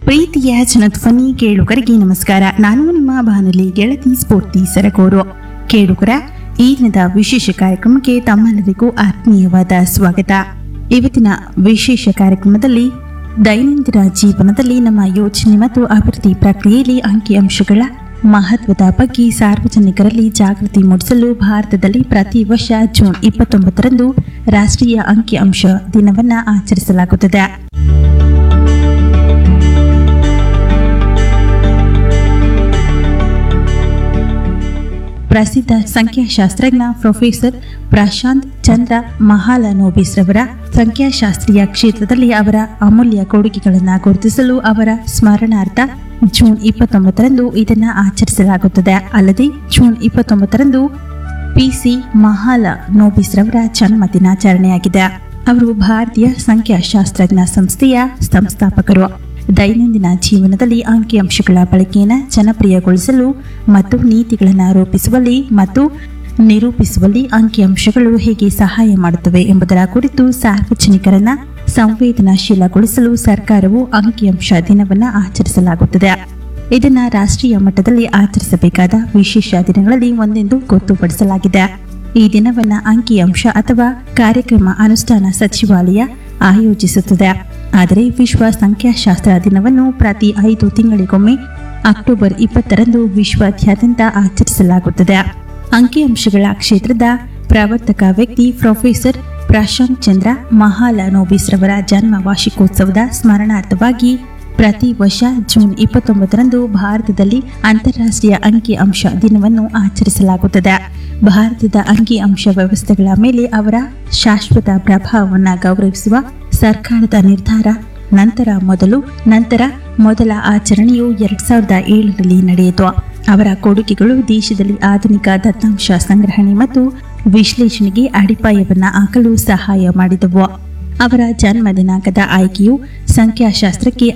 ಪ್ರೀತಿಯ ಜನಧ್ವನಿ ಕೇಳುಗರಿಗೆ ನಮಸ್ಕಾರ ನಾನು ನಿಮ್ಮ ಬಾನುಲಿ ಗೆಳತಿ ಸ್ಫೂರ್ತಿ ಸರಗೂರು ಕೇಳುಗರ ಈ ದಿನದ ವಿಶೇಷ ಕಾರ್ಯಕ್ರಮಕ್ಕೆ ತಮ್ಮೆಲ್ಲರಿಗೂ ಆತ್ಮೀಯವಾದ ಸ್ವಾಗತ ಇವತ್ತಿನ ವಿಶೇಷ ಕಾರ್ಯಕ್ರಮದಲ್ಲಿ ದೈನಂದಿನ ಜೀವನದಲ್ಲಿ ನಮ್ಮ ಯೋಚನೆ ಮತ್ತು ಅಭಿವೃದ್ಧಿ ಪ್ರಕ್ರಿಯೆಯಲ್ಲಿ ಅಂಕಿಅಂಶಗಳ ಮಹತ್ವದ ಬಗ್ಗೆ ಸಾರ್ವಜನಿಕರಲ್ಲಿ ಜಾಗೃತಿ ಮೂಡಿಸಲು ಭಾರತದಲ್ಲಿ ಪ್ರತಿ ವರ್ಷ ಜೂನ್ ಇಪ್ಪತ್ತೊಂಬತ್ತರಂದು ರಾಷ್ಟ್ರೀಯ ಅಂಕಿಅಂಶ ದಿನವನ್ನು ಆಚರಿಸಲಾಗುತ್ತದೆ ಪ್ರಸಿದ್ಧ ಸಂಖ್ಯಾಶಾಸ್ತ್ರಜ್ಞ ಪ್ರೊಫೆಸರ್ ಪ್ರಶಾಂತ್ ಚಂದ್ರ ಮಹಾಲನೋಬಿಸ್ ರವರ ಸಂಖ್ಯಾಶಾಸ್ತ್ರೀಯ ಕ್ಷೇತ್ರದಲ್ಲಿ ಅವರ ಅಮೂಲ್ಯ ಕೊಡುಗೆಗಳನ್ನು ಗುರುತಿಸಲು ಅವರ ಸ್ಮರಣಾರ್ಥ ಜೂನ್ ಇಪ್ಪತ್ತೊಂಬತ್ತರಂದು ಇದನ್ನು ಆಚರಿಸಲಾಗುತ್ತದೆ ಅಲ್ಲದೆ ಜೂನ್ ಇಪ್ಪತ್ತೊಂಬತ್ತರಂದು ಪಿಸಿ ಮಹಾಲ ನೋಬಿಸ್ ರವರ ಜನ್ಮ ದಿನಾಚರಣೆಯಾಗಿದೆ ಅವರು ಭಾರತೀಯ ಸಂಖ್ಯಾಶಾಸ್ತ್ರಜ್ಞ ಸಂಸ್ಥೆಯ ಸಂಸ್ಥಾಪಕರು ದೈನಂದಿನ ಜೀವನದಲ್ಲಿ ಅಂಕಿಅಂಶಗಳ ಬಳಕೆಯನ್ನು ಜನಪ್ರಿಯಗೊಳಿಸಲು ಮತ್ತು ನೀತಿಗಳನ್ನು ರೂಪಿಸುವಲ್ಲಿ ಮತ್ತು ನಿರೂಪಿಸುವಲ್ಲಿ ಅಂಕಿಅಂಶಗಳು ಹೇಗೆ ಸಹಾಯ ಮಾಡುತ್ತವೆ ಎಂಬುದರ ಕುರಿತು ಸಾರ್ವಜನಿಕರನ್ನ ಸಂವೇದನಾಶೀಲಗೊಳಿಸಲು ಸರ್ಕಾರವು ಅಂಕಿಅಂಶ ದಿನವನ್ನು ಆಚರಿಸಲಾಗುತ್ತದೆ ಇದನ್ನು ರಾಷ್ಟ್ರೀಯ ಮಟ್ಟದಲ್ಲಿ ಆಚರಿಸಬೇಕಾದ ವಿಶೇಷ ದಿನಗಳಲ್ಲಿ ಒಂದೆಂದು ಗೊತ್ತುಪಡಿಸಲಾಗಿದೆ ಈ ದಿನವನ್ನ ಅಂಕಿಅಂಶ ಅಥವಾ ಕಾರ್ಯಕ್ರಮ ಅನುಷ್ಠಾನ ಸಚಿವಾಲಯ ಆಯೋಜಿಸುತ್ತದೆ ಆದರೆ ವಿಶ್ವ ಸಂಖ್ಯಾಶಾಸ್ತ್ರ ದಿನವನ್ನು ಪ್ರತಿ ಐದು ತಿಂಗಳಿಗೊಮ್ಮೆ ಅಕ್ಟೋಬರ್ ಇಪ್ಪತ್ತರಂದು ವಿಶ್ವಾದ್ಯಂತ ಆಚರಿಸಲಾಗುತ್ತದೆ ಅಂಕಿಅಂಶಗಳ ಕ್ಷೇತ್ರದ ಪ್ರವರ್ತಕ ವ್ಯಕ್ತಿ ಪ್ರೊಫೆಸರ್ ಪ್ರಶಾಂತ್ ಚಂದ್ರ ಮಹಾಲನೋಬಿಸ್ ರವರ ಜನ್ಮ ವಾರ್ಷಿಕೋತ್ಸವದ ಸ್ಮರಣಾರ್ಥವಾಗಿ ಪ್ರತಿ ವರ್ಷ ಜೂನ್ ಇಪ್ಪತ್ತೊಂಬತ್ತರಂದು ಭಾರತದಲ್ಲಿ ಅಂತಾರಾಷ್ಟ್ರೀಯ ಅಂಕಿ ಅಂಶ ದಿನವನ್ನು ಆಚರಿಸಲಾಗುತ್ತದೆ ಭಾರತದ ಅಂಕಿ ಅಂಶ ವ್ಯವಸ್ಥೆಗಳ ಮೇಲೆ ಅವರ ಶಾಶ್ವತ ಪ್ರಭಾವವನ್ನು ಗೌರವಿಸುವ ಸರ್ಕಾರದ ನಿರ್ಧಾರ ನಂತರ ಮೊದಲು ನಂತರ ಮೊದಲ ಆಚರಣೆಯು ಎರಡ್ ಸಾವಿರದ ಏಳರಲ್ಲಿ ನಡೆಯಿತು ಅವರ ಕೊಡುಗೆಗಳು ದೇಶದಲ್ಲಿ ಆಧುನಿಕ ದತ್ತಾಂಶ ಸಂಗ್ರಹಣೆ ಮತ್ತು ವಿಶ್ಲೇಷಣೆಗೆ ಅಡಿಪಾಯವನ್ನು ಹಾಕಲು ಸಹಾಯ ಮಾಡಿದವು ಅವರ ಜನ್ಮ ದಿನಾಂಕದ ಆಯ್ಕೆಯು ಸಂಖ್ಯಾಶಾಸ್ತ್ರಕ್ಕೆ